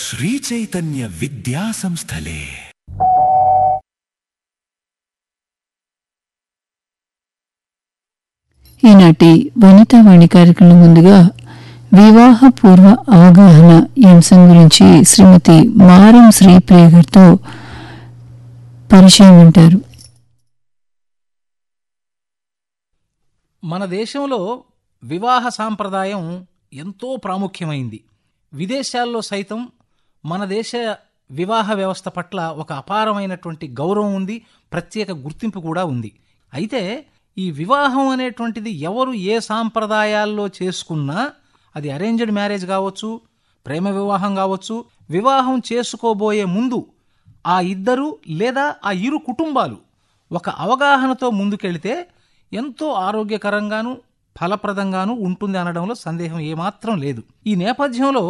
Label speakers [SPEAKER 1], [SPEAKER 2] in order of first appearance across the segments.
[SPEAKER 1] శ్రీచైతన్య విద్యా సంస్థలే
[SPEAKER 2] ఈనాటి వనితావాణి కార్యక్రమం ముందుగా వివాహ పూర్వ అవగాహన ఈ అంశం గురించి శ్రీమతి మారం శ్రీప్రియ గారితో పరిచయం ఉంటారు
[SPEAKER 3] మన దేశంలో వివాహ సాంప్రదాయం ఎంతో ప్రాముఖ్యమైంది విదేశాల్లో సైతం మన దేశ వివాహ వ్యవస్థ పట్ల ఒక అపారమైనటువంటి గౌరవం ఉంది ప్రత్యేక గుర్తింపు కూడా ఉంది అయితే ఈ వివాహం అనేటువంటిది ఎవరు ఏ సాంప్రదాయాల్లో చేసుకున్నా అది అరేంజ్డ్ మ్యారేజ్ కావచ్చు ప్రేమ వివాహం కావచ్చు వివాహం చేసుకోబోయే ముందు ఆ ఇద్దరు లేదా ఆ ఇరు కుటుంబాలు ఒక అవగాహనతో ముందుకెళితే ఎంతో ఆరోగ్యకరంగాను ఫలప్రదంగాను ఉంటుంది అనడంలో సందేహం ఏమాత్రం లేదు ఈ నేపథ్యంలో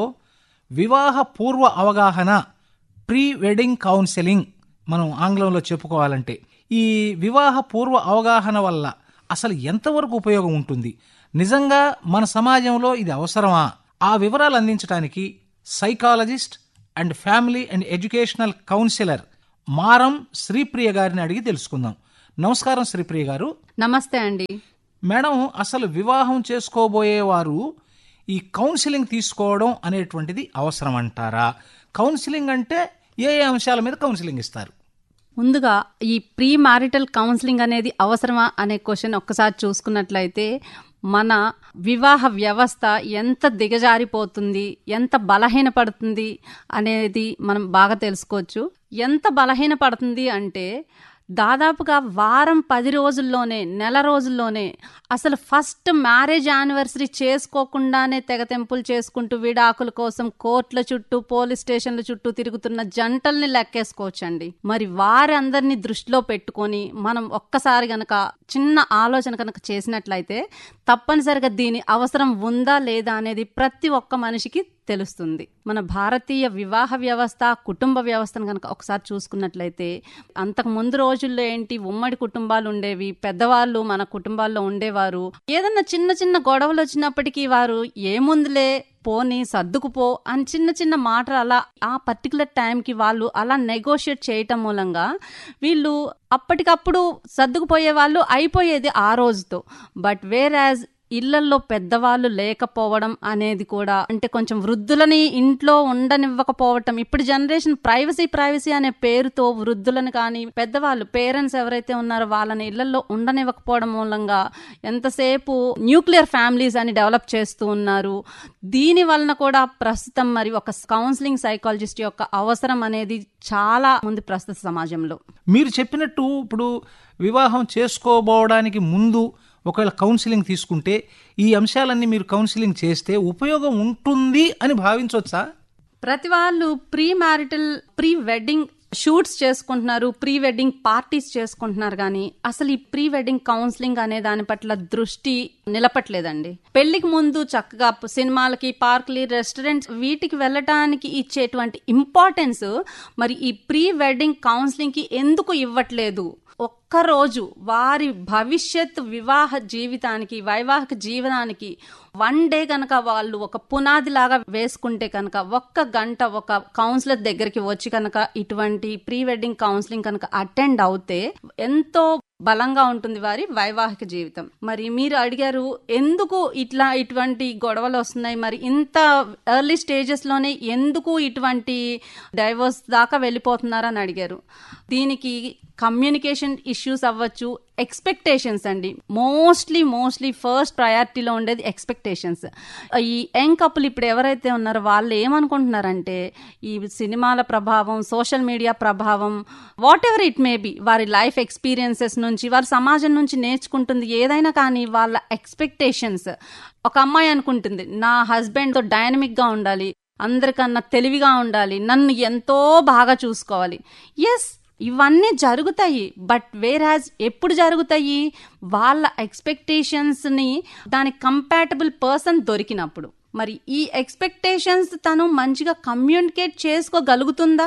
[SPEAKER 3] వివాహ పూర్వ అవగాహన ప్రీ వెడ్డింగ్ కౌన్సెలింగ్ మనం ఆంగ్లంలో చెప్పుకోవాలంటే ఈ వివాహ పూర్వ అవగాహన వల్ల అసలు ఎంతవరకు ఉపయోగం ఉంటుంది నిజంగా మన సమాజంలో ఇది అవసరమా ఆ వివరాలు అందించడానికి psychologist and family and educational counsellor Maram Sripriya గారిని అడిగి తెలుసుకుందాం నమస్కారం శ్రీప్రియ గారు
[SPEAKER 4] నమస్తే అండి
[SPEAKER 3] మేడం అసలు వివాహం చేసుకోబోయేవారు ఈ కౌన్సిలింగ్ తీసుకోవడం అనేటువంటిది అవసరం అంటారా కౌన్సిలింగ్ అంటే ఏ ఏ అంశాల మీద కౌన్సిలింగ్ ఇస్తారు
[SPEAKER 4] ముందుగా ఈ ప్రీ మ్యారిటల్ కౌన్సిలింగ్ అనేది అవసరమా అనే క్వశ్చన్ ఒక్కసారి చూసుకున్నట్లయితే మన వివాహ వ్యవస్థ ఎంత దిగజారిపోతుంది ఎంత బలహీనపడుతుంది అనేది మనం బాగా తెలుసుకోవచ్చు ఎంత బలహీనపడుతుంది అంటే దాదాపుగా వారం పది రోజుల్లోనే నెల రోజుల్లోనే అసలు ఫస్ట్ మ్యారేజ్ యానివర్సరీ చేసుకోకుండానే తెగతెంపులు చేసుకుంటూ విడాకుల కోసం కోర్టుల చుట్టూ పోలీస్ స్టేషన్ల చుట్టూ తిరుగుతున్న జంటల్ని లెక్కేసుకోవచ్చండి మరి వారందరినీ దృష్టిలో పెట్టుకొని మనం ఒక్కసారి గనక చిన్న ఆలోచన కనుక చేసినట్లయితే తప్పనిసరిగా దీని అవసరం ఉందా లేదా అనేది ప్రతి ఒక్క మనిషికి తెలుస్తుంది మన భారతీయ వివాహ వ్యవస్థ కుటుంబ వ్యవస్థను కనుక ఒకసారి చూసుకున్నట్లయితే అంతకు ముందు రోజుల్లో ఏంటి ఉమ్మడి కుటుంబాలు ఉండేవి పెద్దవాళ్ళు మన కుటుంబాల్లో ఉండేవారు ఏదన్నా చిన్న చిన్న గొడవలు వచ్చినప్పటికీ వారు ఏముందిలే పోని సర్దుకుపో అని చిన్న చిన్న మాటలు అలా ఆ పర్టికులర్ టైంకి వాళ్ళు అలా నెగోషియేట్ చేయటం మూలంగా వీళ్ళు అప్పటికప్పుడు సర్దుకుపోయే వాళ్ళు అయిపోయేది ఆ రోజుతో బట్ వేర్ యాజ్ ఇళ్లల్లో పెద్దవాళ్ళు లేకపోవడం అనేది కూడా అంటే కొంచెం వృద్ధులని ఇంట్లో ఉండనివ్వకపోవటం ఇప్పుడు జనరేషన్ ప్రైవసీ ప్రైవసీ అనే పేరుతో వృద్ధులను కానీ పెద్దవాళ్ళు పేరెంట్స్ ఎవరైతే ఉన్నారో వాళ్ళని ఇళ్లలో ఉండనివ్వకపోవడం మూలంగా ఎంతసేపు న్యూక్లియర్ ఫ్యామిలీస్ అని డెవలప్ చేస్తూ ఉన్నారు దీని వలన కూడా ప్రస్తుతం మరి ఒక కౌన్సిలింగ్ సైకాలజిస్ట్ యొక్క అవసరం అనేది చాలా ఉంది ప్రస్తుత సమాజంలో
[SPEAKER 3] మీరు చెప్పినట్టు ఇప్పుడు వివాహం చేసుకోబోవడానికి ముందు ఒకవేళ కౌన్సిలింగ్ తీసుకుంటే ఈ అంశాలన్నీ మీరు కౌన్సిలింగ్ చేస్తే ఉపయోగం ఉంటుంది అని భావించవచ్చా
[SPEAKER 4] ప్రతి వాళ్ళు pre marital pre wedding shoots చేసుకుంటున్నారు ప్రీ వెడ్డింగ్ పార్టీస్ చేసుకుంటున్నారు కానీ అసలు ఈ ప్రీ వెడ్డింగ్ కౌన్సిలింగ్ అనే దాని పట్ల దృష్టి నిలపట్లేదండి పెళ్లికి ముందు చక్కగా సినిమాలకి పార్క్లు రెస్టారెంట్స్ వీటికి వెళ్ళటానికి ఇచ్చేటువంటి ఇంపార్టెన్స్ మరి ఈ ప్రీ వెడ్డింగ్ కౌన్సిలింగ్ కి ఎందుకు ఇవ్వట్లేదు ఒక్కరోజు వారి భవిష్యత్ వివాహ జీవితానికి వైవాహిక జీవనానికి వన్ డే కనుక వాళ్ళు ఒక పునాది లాగా వేసుకుంటే కనుక ఒక్క గంట ఒక కౌన్సిలర్ దగ్గరికి వచ్చి కనుక ఇటువంటి ప్రీ వెడ్డింగ్ కౌన్సిలింగ్ కనుక అటెండ్ అవుతే ఎంతో బలంగా ఉంటుంది వారి వైవాహిక జీవితం మరి మీరు అడిగారు ఎందుకు ఇట్లా ఇటువంటి గొడవలు వస్తున్నాయి మరి ఇంత ఎర్లీ స్టేజెస్ లోనే ఎందుకు ఇటువంటి డైవర్స్ దాకా వెళ్ళిపోతున్నారని అడిగారు దీనికి కమ్యూనికేషన్ ఇష్యూస్ అవ్వచ్చు ఎక్స్పెక్టేషన్స్ అండి మోస్ట్లీ మోస్ట్లీ ఫస్ట్ ప్రయారిటీలో ఉండేది ఎక్స్పెక్టేషన్స్ ఈ యంగ్ కపుల్ ఇప్పుడు ఎవరైతే ఉన్నారో వాళ్ళు ఏమనుకుంటున్నారంటే ఈ సినిమాల ప్రభావం సోషల్ మీడియా ప్రభావం whatever it may be వారి లైఫ్ ఎక్స్పీరియన్సెస్ నుంచి వారి సమాజం నుంచి నేర్చుకుంటుంది ఏదైనా కానీ వాళ్ళ ఎక్స్పెక్టేషన్స్ ఒక అమ్మాయి అనుకుంటుంది నా హస్బెండ్తో డైనమిక్గా ఉండాలి అందరికన్నా తెలివిగా ఉండాలి నన్ను ఎంతో బాగా చూసుకోవాలి ఎస్ ఇవన్నీ జరుగుతాయి బట్ వేర్ హ్యాజ్ ఎప్పుడు జరుగుతాయి వాళ్ళ ఎక్స్పెక్టేషన్స్ని దానికి కంపాటబుల్ పర్సన్ దొరికినప్పుడు మరి ఈ ఎక్స్పెక్టేషన్స్ తను మంచిగా కమ్యూనికేట్ చేసుకోగలుగుతుందా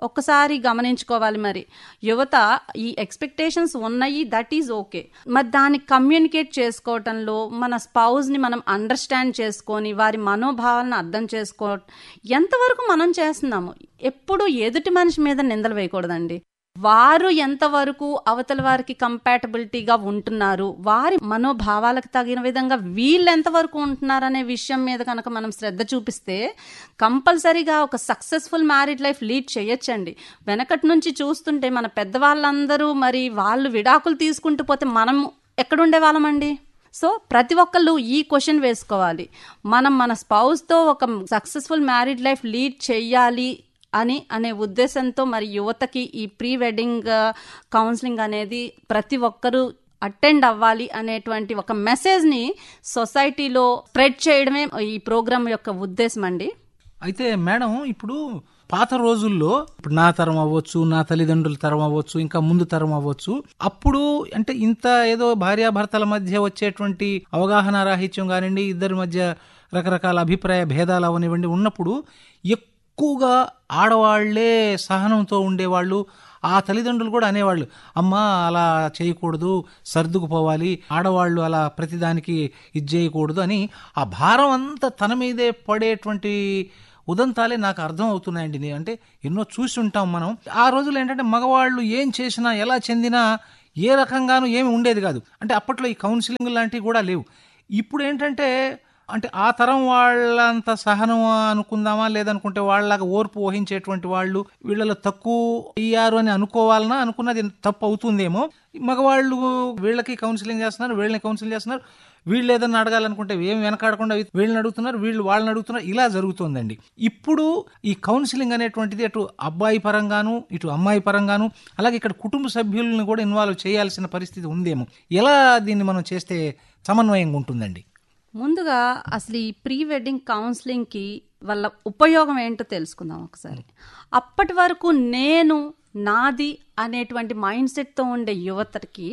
[SPEAKER 4] ఒక్కసారి గమనించుకోవాలి మరి యువత ఈ ఎక్స్పెక్టేషన్స్ ఉన్నాయి దట్ ఈజ్ ఓకే మరి దాన్ని కమ్యూనికేట్ చేసుకోవటంలో మన స్పౌజ్ని మనం అండర్స్టాండ్ చేసుకొని వారి మనోభావాలను అర్థం చేసుకో ఎంతవరకు మనం చేస్తున్నాము ఎప్పుడు ఎదుటి మనిషి మీద నిందలు వేయకూడదండి వారు ఎంతవరకు అవతల వారికి కంపాటబిలిటీగా ఉంటున్నారు వారి మనోభావాలకు తగిన విధంగా వీళ్ళు ఎంతవరకు ఉంటున్నారు అనే విషయం మీద కనుక మనం శ్రద్ధ చూపిస్తే కంపల్సరీగా ఒక సక్సెస్ఫుల్ మ్యారీడ్ లైఫ్ లీడ్ చేయొచ్చండి వెనకటి నుంచి చూస్తుంటే మన పెద్దవాళ్ళందరూ మరి వాళ్ళు విడాకులు తీసుకుంటూ పోతే మనం ఎక్కడుండే వాళ్ళమండి సో ప్రతి ఒక్కళ్ళు ఈ క్వశ్చన్ వేసుకోవాలి మనం మన స్పౌస్తో ఒక సక్సెస్ఫుల్ మ్యారీడ్ లైఫ్ లీడ్ చెయ్యాలి అని అనే ఉద్దేశంతో మరి యువతకి ఈ ప్రీ వెడ్డింగ్ కౌన్సిలింగ్ అనేది ప్రతి ఒక్కరూ అటెండ్ అవ్వాలి అనేటువంటి ఒక మెసేజ్ని సొసైటీలో స్ప్రెడ్ చేయడమే ఈ ప్రోగ్రామ్ యొక్క ఉద్దేశం అండి
[SPEAKER 3] అయితే మేడం ఇప్పుడు పాత రోజుల్లో ఇప్పుడు నా తరం అవ్వచ్చు నా తల్లిదండ్రుల తరం అవ్వచ్చు ఇంకా ముందు తరం అవ్వచ్చు అప్పుడు అంటే ఇంత ఏదో భార్యాభర్తల మధ్య వచ్చేటువంటి అవగాహన రాహిత్యం కానివ్వండి ఇద్దరి మధ్య రకరకాల అభిప్రాయ భేదాలు అవనివ్వండి ఉన్నప్పుడు ఎక్కువగా ఆడవాళ్లే సహనంతో ఉండేవాళ్ళు ఆ తల్లిదండ్రులు కూడా అనేవాళ్ళు అమ్మా అలా చేయకూడదు సర్దుకుపోవాలి ఆడవాళ్ళు అలా ప్రతిదానికి ఇది చేయకూడదు అని ఆ భారం అంతా తన మీదే పడేటువంటి ఉదంతాలే నాకు అర్థం అవుతున్నాయండి నే- అంటే ఎన్నో చూసి ఉంటాం మనం ఆ రోజులు ఏంటంటే మగవాళ్ళు ఏం చేసినా ఎలా చెందినా ఏ రకంగానూ ఏమి ఉండేది కాదు అంటే అప్పట్లో ఈ కౌన్సిలింగ్ లాంటివి కూడా లేవు ఇప్పుడు ఏంటంటే అంటే ఆ తరం వాళ్ళంత సహనం అనుకుందామా లేదనుకుంటే వాళ్ళలాగా ఓర్పు వహించేటువంటి వాళ్ళు వీళ్ళలో తక్కువ అయ్యారు అని అనుకోవాలనా అనుకున్నది తప్పు అవుతుందేమో మగవాళ్ళు వీళ్ళకి కౌన్సిలింగ్ చేస్తున్నారు వీళ్ళని కౌన్సిలింగ్ చేస్తున్నారు వీళ్ళు ఏదన్నా అడగాలనుకుంటే ఏం వెనకాడకుండా వీళ్ళని అడుగుతున్నారు వీళ్ళు వాళ్ళని అడుగుతున్నారు ఇలా జరుగుతుందండి ఇప్పుడు ఈ కౌన్సిలింగ్ అనేటువంటిది అటు అబ్బాయి పరంగాను ఇటు అమ్మాయి పరంగాను అలాగే ఇక్కడ కుటుంబ సభ్యులను కూడా ఇన్వాల్వ్ చేయాల్సిన పరిస్థితి ఉందేమో ఎలా దీన్ని మనం చేస్తే సమన్వయంగా ఉంటుందండి
[SPEAKER 4] ముందుగా అసలు ఈ ప్రీ వెడ్డింగ్ కౌన్సిలింగ్కి వాళ్ళ ఉపయోగం ఏంటో తెలుసుకుందాం ఒకసారి అప్పటి వరకు నేను నాది అనేటువంటి మైండ్ సెట్తో ఉండే యువతకి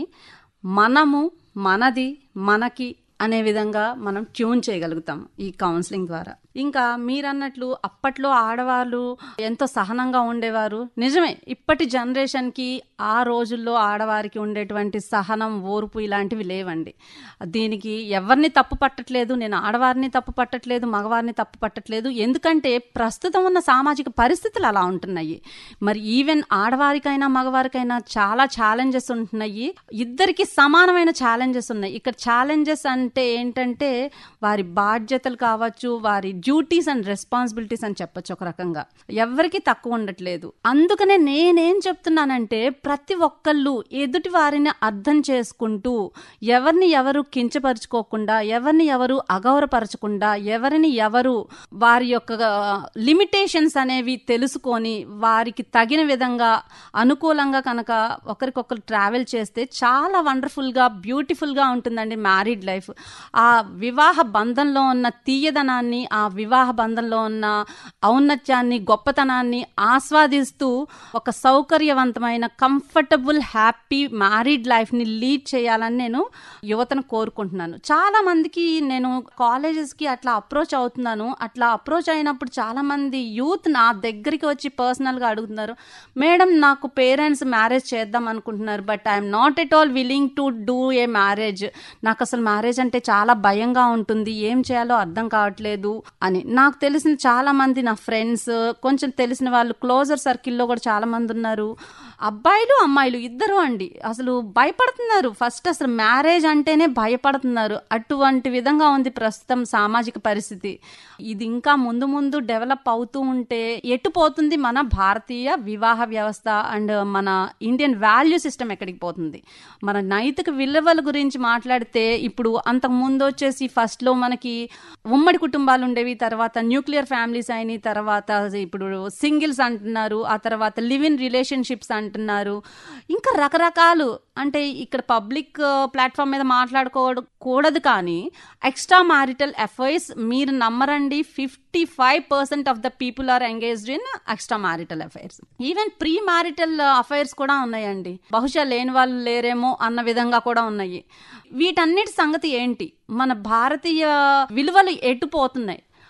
[SPEAKER 4] మనము మనది మనకి అనే విధంగా మనం ట్యూన్ చేయగలుగుతాం ఈ కౌన్సిలింగ్ ద్వారా ఇంకా మీరన్నట్లు అప్పట్లో ఆడవాళ్ళు ఎంతో సహనంగా ఉండేవారు నిజమే ఇప్పటి జనరేషన్కి ఆ రోజుల్లో ఆడవారికి ఉండేటువంటి సహనం ఓర్పు ఇలాంటివి లేవండి దీనికి ఎవరిని తప్పు పట్టట్లేదు నేను ఆడవారిని తప్పు పట్టట్లేదు మగవారిని తప్పు పట్టట్లేదు ఎందుకంటే ప్రస్తుతం ఉన్న సామాజిక పరిస్థితులు అలా ఉంటున్నాయి మరి ఈవెన్ ఆడవారికైనా మగవారికైనా చాలా ఛాలెంజెస్ ఉంటున్నాయి ఇద్దరికి సమానమైన ఛాలెంజెస్ ఉన్నాయి ఇక్కడ ఛాలెంజెస్ అంటే ఏంటంటే వారి బాధ్యతలు కావచ్చు వారి డ్యూటీస్ అండ్ రెస్పాన్సిబిలిటీస్ అని చెప్పొచ్చు ఒక రకంగా ఎవరికి తక్కువ ఉండట్లేదు అందుకనే నేనేం చెప్తున్నానంటే ప్రతి ఒక్కళ్ళు ఎదుటి వారిని అర్థం చేసుకుంటూ ఎవరిని ఎవరు కించపరుచుకోకుండా ఎవరిని ఎవరు అగౌరపరచకుండా ఎవరిని ఎవరు వారి యొక్క లిమిటేషన్స్ అనేవి తెలుసుకొని వారికి తగిన విధంగా అనుకూలంగా కనుక ఒకరికొకరు ట్రావెల్ చేస్తే చాలా వండర్ఫుల్గా బ్యూటిఫుల్గా ఉంటుందండి మ్యారీడ్ లైఫ్ ఆ వివాహ బంధంలో ఉన్న తీయదనాన్ని ఆ వివాహ బంధంలో ఉన్న ఔన్నత్యాన్ని గొప్పతనాన్ని ఆస్వాదిస్తూ ఒక సౌకర్యవంతమైన కంఫర్టబుల్ హ్యాపీ మ్యారీడ్ లైఫ్ని లీడ్ చేయాలని నేను యువతను కోరుకుంటున్నాను చాలా మందికి నేను కాలేజెస్కి అట్లా అప్రోచ్ అవుతున్నాను అట్లా అప్రోచ్ అయినప్పుడు చాలా మంది యూత్ నా దగ్గరికి వచ్చి పర్సనల్గా అడుగుతున్నారు మేడం నాకు పేరెంట్స్ మ్యారేజ్ చేద్దాం అనుకుంటున్నారు but I'm not at all willing to do a marriage నాకు అసలు మ్యారేజ్ అంటే చాలా భయంగా ఉంటుంది ఏం చేయాలో అర్థం కావట్లేదు అని నాకు తెలిసిన చాలా మంది నా ఫ్రెండ్స్ కొంచెం తెలిసిన వాళ్ళు క్లోజర్ సర్కిల్లో కూడా చాలా మంది ఉన్నారు అబ్బాయిలు అమ్మాయిలు ఇద్దరు అండి అసలు భయపడుతున్నారు ఫస్ట్ అసలు మ్యారేజ్ అంటేనే భయపడుతున్నారు అటువంటి విధంగా ఉంది ప్రస్తుతం సామాజిక పరిస్థితి ఇది ఇంకా ముందు ముందు డెవలప్ అవుతూ ఉంటే ఎటు పోతుంది మన భారతీయ వివాహ వ్యవస్థ అండ్ మన ఇండియన్ వాల్యూ సిస్టమ్ ఎక్కడికి పోతుంది మన నైతిక విలువల గురించి మాట్లాడితే ఇప్పుడు అంతకు ముందు వచ్చేసి ఫస్ట్లో మనకి ఉమ్మడి కుటుంబాలు ఉండేవి తర్వాత న్యూక్లియర్ ఫ్యామిలీస్ అయినాయి తర్వాత ఇప్పుడు సింగిల్స్ అంటున్నారు ఆ తర్వాత లివ్ ఇన్ రిలేషన్షిప్స్ అంటున్నారు ఇంకా రకరకాలు అంటే ఇక్కడ పబ్లిక్ ప్లాట్ఫామ్ మీద మాట్లాడుకోకూడదు కానీ ఎక్స్ట్రా మ్యారిటల్ అఫైర్స్ మీరు నమ్మరండి fifty five percent of the people are engaged in extra marital affairs even pre marital affairs కూడా ఉన్నాయండి బహుశా లేని వాళ్ళు లేరేమో అన్న విధంగా కూడా ఉన్నాయి వీటన్నిటి సంగతి ఏంటి మన భారతీయ విలువలు ఎటుపోతున్నాయి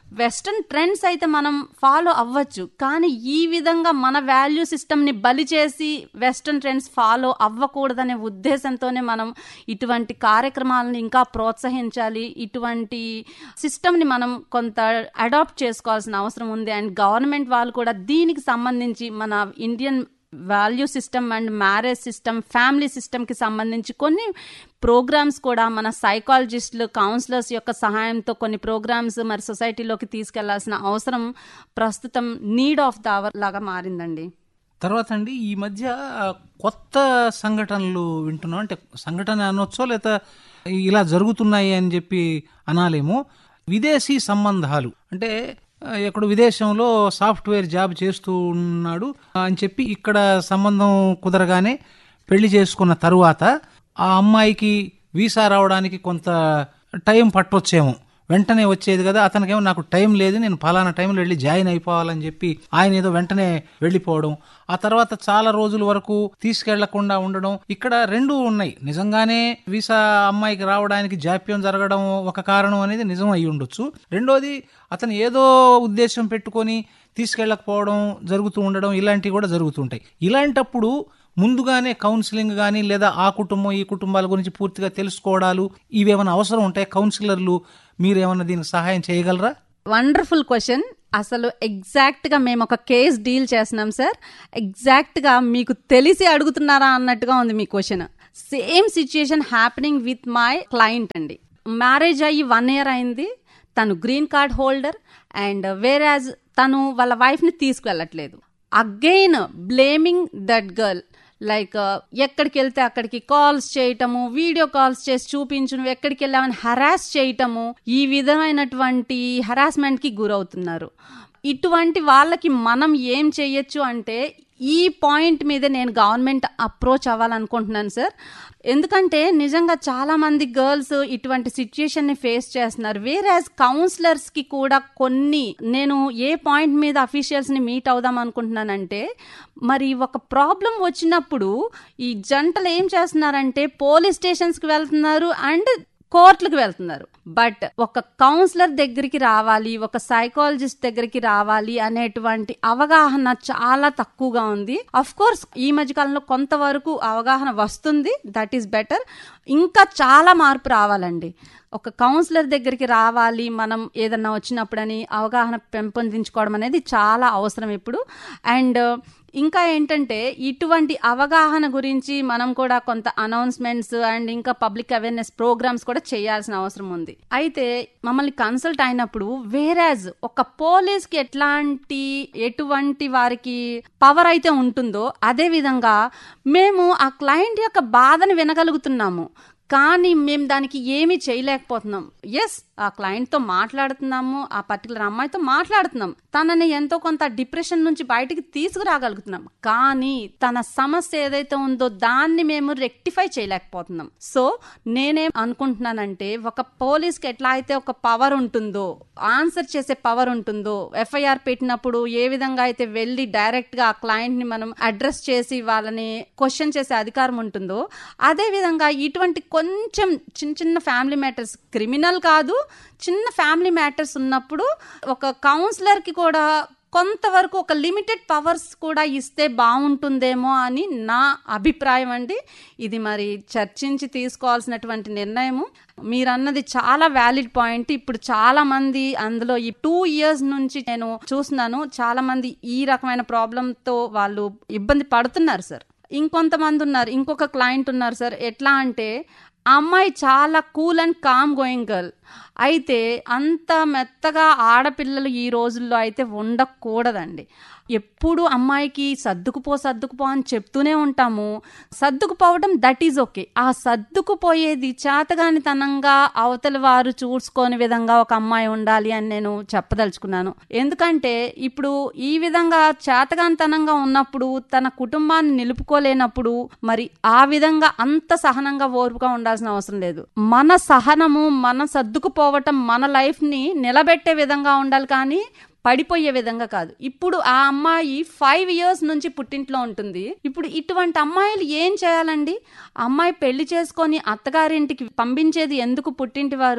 [SPEAKER 4] వెస్టర్న్ ట్రెండ్స్ అయితే మనం ఫాలో అవ్వచ్చు కానీ ఈ విధంగా మన వాల్యూ సిస్టమ్ని బలి చేసి వెస్టర్న్ ట్రెండ్స్ ఫాలో అవ్వకూడదనే ఉద్దేశంతోనే మనం ఇటువంటి కార్యక్రమాలను ఇంకా ప్రోత్సహించాలి ఇటువంటి సిస్టమ్ని మనం కొంత అడాప్ట్ చేసుకోవాల్సిన అవసరం ఉంది అండ్ గవర్నమెంట్ వాళ్ళు కూడా దీనికి సంబంధించి మన Indian value system and marriage system family సిస్టమ్కి సంబంధించి కొన్ని ప్రోగ్రామ్స్ కూడా మన సైకాలజిస్టులు కౌన్సిలర్స్ యొక్క సహాయంతో కొన్ని ప్రోగ్రామ్స్ మరి సొసైటీలోకి తీసుకెళ్లాల్సిన అవసరం ప్రస్తుతం నీడ్ ఆఫ్ ద అవర్ లాగా మారిందండి
[SPEAKER 3] తర్వాత అండి ఈ మధ్య కొత్త సంఘటనలు వింటున్నాం అంటే సంఘటన అనొచ్చో లేదా ఇలా జరుగుతున్నాయి అని చెప్పి అనాలేమో విదేశీ సంబంధాలు అంటే ఆ, ఎక్కడ విదేశంలో సాఫ్ట్వేర్ జాబ్ చేస్తూ ఉన్నాడు అని చెప్పి ఇక్కడ సంబంధం కుదరగానే పెళ్లి చేసుకున్న తరువాత ఆ అమ్మాయికి వీసా రావడానికి కొంత టైం పట్టొచ్చేమో వెంటనే వచ్చేది కదా అతనికేమో నాకు టైం లేదు నేను ఫలానా టైంలో వెళ్ళి జాయిన్ అయిపోవాలని చెప్పి ఆయన ఏదో వెంటనే వెళ్ళిపోవడం ఆ తర్వాత చాలా రోజుల వరకు తీసుకెళ్లకుండా ఉండడం ఇక్కడ రెండు ఉన్నాయి నిజంగానే వీసా అమ్మాయికి రావడానికి జాప్యం జరగడం ఒక కారణం అనేది నిజం అయి ఉండొచ్చు రెండోది అతను ఏదో ఉద్దేశం పెట్టుకొని తీసుకెళ్ళకపోవడం జరుగుతూ ఉండడం ఇలాంటివి కూడా జరుగుతుంటాయి ఇలాంటప్పుడు ముందుగానే కౌన్సిలింగ్ కానీ లేదా ఆ కుటుంబం ఈ కుటుంబాల గురించి పూర్తిగా తెలుసుకోవడాలు ఇవేమైనా అవసరం ఉంటాయి కౌన్సిలర్లు మీరేమన్నా దీనికి సహాయం చేయగలరా
[SPEAKER 4] వండర్ఫుల్ క్వశ్చన్ అసలు ఎగ్జాక్ట్ గా మేము ఒక కేస్ డీల్ చేస్తున్నాం సార్ ఎగ్జాక్ట్ గా మీకు తెలిసి అడుగుతున్నారా అన్నట్టుగా ఉంది మీ question same situation happening with my client అండి మ్యారేజ్ అయ్యి వన్ ఇయర్ అయింది తను గ్రీన్ కార్డ్ హోల్డర్ అండ్ వేరాజ్ తను వాళ్ళ వైఫ్ ని తీసుకువెళ్ళట్లేదు again blaming that girl like ఎక్కడికి వెళ్తే అక్కడికి కాల్స్ చేయటము వీడియో కాల్స్ చేసి చూపించు నువ్వు ఎక్కడికి వెళ్ళామని హరాస్ చేయటము ఈ విధమైనటువంటి హరాస్మెంట్ కి గురవుతున్నారు ఇటువంటి వాళ్ళకి మనం ఏం చేయొచ్చు అంటే ఈ పాయింట్ మీద నేను గవర్నమెంట్ అప్రోచ్ అవ్వాలనుకుంటున్నాను సార్ ఎందుకంటే నిజంగా చాలా మంది గర్ల్స్ ఇటువంటి సిచ్యుయేషన్ ని ఫేస్ చేస్తున్నారు వేరాజ్ కౌన్సిలర్స్ కి కూడా కొన్ని నేను ఏ పాయింట్ మీద అఫీషియల్స్ ని మీట్ అవుదాం అనుకుంటున్నానంటే మరి ఒక ప్రాబ్లం వచ్చినప్పుడు ఈ జంటలు ఏం చేస్తున్నారంటే పోలీస్ స్టేషన్స్ కి వెళ్తున్నారు అండ్ కోర్టులకు వెళ్తున్నారు బట్ ఒక కౌన్సిలర్ దగ్గరికి రావాలి ఒక సైకాలజిస్ట్ దగ్గరికి రావాలి అనేటువంటి అవగాహన చాలా తక్కువగా ఉంది అఫ్ కోర్స్ ఈ మధ్య కాలంలో కొంతవరకు అవగాహన వస్తుంది దట్ ఈస్ బెటర్ ఇంకా చాలా మార్పు రావాలండి ఒక కౌన్సిలర్ దగ్గరికి రావాలి మనం ఏదన్నా వచ్చినప్పుడని అవగాహన పెంపొందించుకోవడం అనేది చాలా అవసరం ఇప్పుడు అండ్ ఇంకా ఏంటంటే ఇటువంటి అవగాహన గురించి మనం కూడా కొంత అనౌన్స్మెంట్స్ అండ్ ఇంకా పబ్లిక్ అవేర్నెస్ ప్రోగ్రామ్స్ కూడా చేయాల్సిన అవసరం ఉంది అయితే మమ్మల్ని కన్సల్ట్ అయినప్పుడు వేరాజ్ ఒక పోలీస్ కి ఎట్లాంటి ఎటువంటి వారికి పవర్ అయితే ఉంటుందో అదే విధంగా మేము ఆ క్లయింట్ యొక్క బాధను వినగలుగుతున్నాము కానీ మేము దానికి ఏమీ చేయలేకపోతున్నాం ఎస్ ఆ క్లయింట్తో మాట్లాడుతున్నాము ఆ పర్టికులర్ అమ్మాయితో మాట్లాడుతున్నాం తనని ఎంతో కొంత డిప్రెషన్ నుంచి బయటికి తీసుకురాగలుగుతున్నాం కానీ తన సమస్య ఏదైతే ఉందో దాన్ని మేము రెక్టిఫై చేయలేకపోతున్నాం సో నేనేం అనుకుంటున్నానంటే ఒక పోలీస్కి ఎట్లా అయితే ఒక పవర్ ఉంటుందో ఆన్సర్ చేసే పవర్ ఉంటుందో ఎఫ్ఐఆర్ పెట్టినప్పుడు ఏ విధంగా అయితే వెళ్ళి డైరెక్ట్ గా ఆ క్లయింట్ ని మనం అడ్రస్ చేసి వాళ్ళని క్వశ్చన్ చేసే అధికారం ఉంటుందో అదే విధంగా ఇటువంటి కొంచెం చిన్న చిన్న ఫ్యామిలీ మ్యాటర్స్ క్రిమినల్ కాదు చిన్న ఫ్యామిలీ మ్యాటర్స్ ఉన్నప్పుడు ఒక కౌన్సిలర్ కి కూడా కొంతవరకు ఒక లిమిటెడ్ పవర్స్ కూడా ఇస్తే బాగుంటుందేమో అని నా అభిప్రాయం అండి ఇది మరి చర్చించి తీసుకోవాల్సినటువంటి నిర్ణయము మీరన్నది చాలా వ్యాలిడ్ పాయింట్ ఇప్పుడు చాలా మంది అందులో ఈ టూ ఇయర్స్ నుంచి నేను చూస్తున్నాను చాలా మంది ఈ రకమైన ప్రాబ్లంతో వాళ్ళు ఇబ్బంది పడుతున్నారు సార్ ఇంకొంతమంది ఉన్నారు ఇంకొక క్లయింట్ ఉన్నారు సార్ ఎట్లా అంటే ఆ అమ్మాయి చాలా cool and calm going girl అయితే అంత మెత్తగా ఆడపిల్లలు ఈ రోజుల్లో అయితే ఉండకూడదండి ఎప్పుడు అమ్మాయికి సర్దుకుపో సర్దుకుపో అని చెప్తూనే ఉంటాము సర్దుకుపోవడం దట్ ఈజ్ ఓకే ఆ సర్దుకుపోయేది చేతగానితనంగా అవతల వారు చూసుకొని విధంగా ఒక అమ్మాయి ఉండాలి అని నేను చెప్పదలుచుకున్నాను ఎందుకంటే ఇప్పుడు ఈ విధంగా చేతగానితనంగా ఉన్నప్పుడు తన కుటుంబాన్ని నిలుపుకోలేనప్పుడు మరి ఆ విధంగా అంత సహనంగా ఓర్పుగా ఉండాల్సిన అవసరం లేదు మన సహనము మన సర్దుకుపోవటం మన లైఫ్ ని నిలబెట్టే విధంగా ఉండాలి కానీ పడిపోయే విధంగా కాదు ఇప్పుడు ఆ అమ్మాయి ఫైవ్ ఇయర్స్ నుంచి పుట్టింట్లో ఉంటుంది ఇప్పుడు ఇటువంటి అమ్మాయిలు ఏం చేయాలండి అమ్మాయి పెళ్లి చేసుకొని అత్తగారింటికి పంపించేది ఎందుకు పుట్టింటి వారు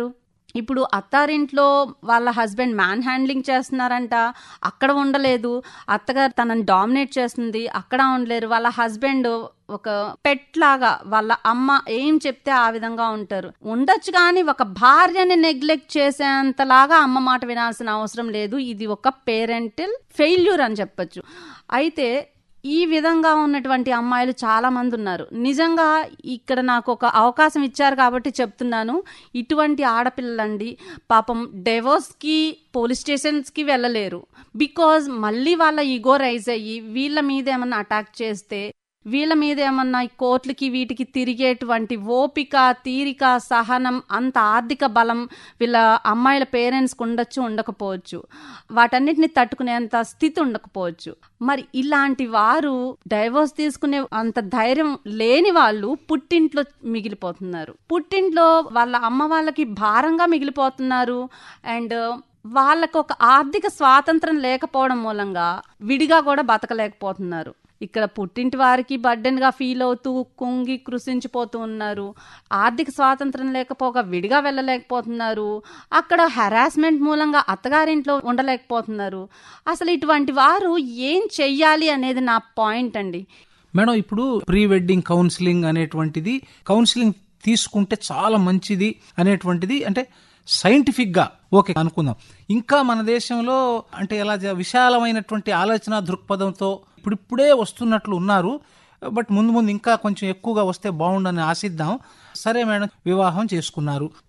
[SPEAKER 4] ఇప్పుడు అత్తారింట్లో వాళ్ళ హస్బెండ్ మ్యాన్ హ్యాండ్లింగ్ చేస్తున్నారంట అక్కడ ఉండలేదు అత్తగారు తనని డామినేట్ చేస్తుంది అక్కడ ఉండలేరు వాళ్ళ హస్బెండ్ ఒక పెట్ లాగా వాళ్ళ అమ్మ ఏం చెప్తే ఆ విధంగా ఉంటారు ఉండొచ్చు కానీ ఒక భార్యని నెగ్లెక్ట్ చేసేంతలాగా అమ్మ మాట వినాల్సిన అవసరం లేదు ఇది ఒక పేరెంటల్ ఫెయిల్యూర్ అని చెప్పొచ్చు అయితే ఈ విధంగా ఉన్నటువంటి అమ్మాయిలు చాలా మంది ఉన్నారు నిజంగా ఇక్కడ నాకు ఒక అవకాశం ఇచ్చారు కాబట్టి చెప్తున్నాను ఇటువంటి ఆడపిల్లలండి పాపం డెవోర్స్కి పోలీస్ స్టేషన్స్కి వెళ్ళలేరు బికాజ్ మళ్ళీ వాళ్ళ ఈగో రైజ్ అయ్యి వీళ్ళ మీద ఏమన్నా అటాక్ చేస్తే వీళ్ళ మీద ఏమన్నా ఈ కోర్టులకి వీటికి తిరిగేటువంటి ఓపిక తీరిక సహనం అంత ఆర్థిక బలం వీళ్ళ అమ్మాయిల పేరెంట్స్కి ఉండొచ్చు ఉండకపోవచ్చు వాటన్నిటిని తట్టుకునేంత స్థితి ఉండకపోవచ్చు మరి ఇలాంటి వారు డైవోర్స్ తీసుకునే అంత ధైర్యం లేని వాళ్ళు పుట్టింట్లో మిగిలిపోతున్నారు పుట్టింట్లో వాళ్ళ అమ్మ వాళ్ళకి భారంగా మిగిలిపోతున్నారు అండ్ వాళ్ళకు ఒక ఆర్థిక స్వాతంత్రం లేకపోవడం మూలంగా విడిగా కూడా బతకలేకపోతున్నారు ఇక్కడ పుట్టింటి వారికి బర్డెన్గా ఫీల్ అవుతూ కుంగి కృషించిపోతూ ఉన్నారు ఆర్థిక స్వాతంత్రం లేకపోగా విడిగా వెళ్ళలేకపోతున్నారు అక్కడ హెరాస్మెంట్ మూలంగా అత్తగారింట్లో ఉండలేకపోతున్నారు అసలు ఇటువంటి వారు ఏం చెయ్యాలి అనేది నా పాయింట్ అండి
[SPEAKER 3] మేడం ఇప్పుడు ప్రీ వెడ్డింగ్ కౌన్సిలింగ్ అనేటువంటిది కౌన్సిలింగ్ తీసుకుంటే చాలా మంచిది అనేటువంటిది అంటే సైంటిఫిక్ గా ఓకే అనుకుందాం ఇంకా మన దేశంలో అంటే ఎలా జ- విశాలమైనటువంటి ఆలోచన దృక్పథంతో ఇప్పుడిప్పుడే వస్తున్నట్లు ఉన్నారు బట్ ముందు ముందు ఇంకా కొంచెం ఎక్కువగా వస్తే బాగుండని ఆశిద్దాం సరే మేడం వివాహం చేసుకున్నారు